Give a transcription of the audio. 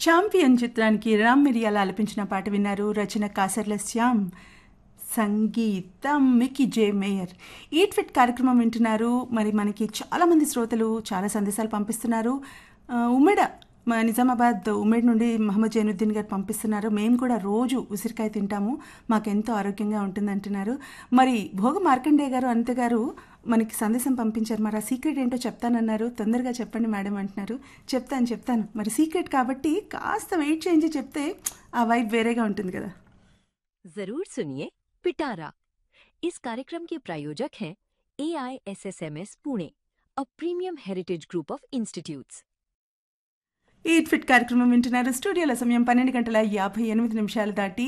champion చిత్రానికి రామ్ మిరియాల ఆలపించిన పాట విన్నారు రచన కాసర్ల శ్యామ్ సంగీతం మికి జే మేయర్ ఈట్ ఫిట్ కార్యక్రమం వింటున్నారు మరి మనకి చాలామంది శ్రోతలు చాలా సందేశాలు పంపిస్తున్నారు ఆ, ఉమ్మెడ మా నిజామాబాద్ ఉమ్మడి నుండి మహమ్మద్ జైనుద్దీన్ గారు పంపిస్తున్నారు మేము కూడా రోజు ఉసిరికాయ తింటాము మాకెంతో ఆరోగ్యంగా ఉంటుంది అంటున్నారు మరి భోగ మార్కండే గారు అనిత గారు మనకి సందేశం పంపించారు మరి ఆ సీక్రెట్ ఏంటో చెప్తానన్నారు తొందరగా చెప్పండి మేడం అంటున్నారు చెప్తాను చెప్తాను మరి సీక్రెట్ కాబట్టి కాస్త వెయిట్ చేయించి చెప్తే ఆ వైబ్ వేరేగా ఉంటుంది కదా जरूर सुनिए पिटारा इस कार्यक्रम के प्रायोजक हैं A I S S M S Pune a premium heritage group of institutes eat fit కార్యక్రమం వింటున్నారు స్టూడియోల సమయం పన్నెండు గంటల యాభై ఎనిమిది నిమిషాలు దాటి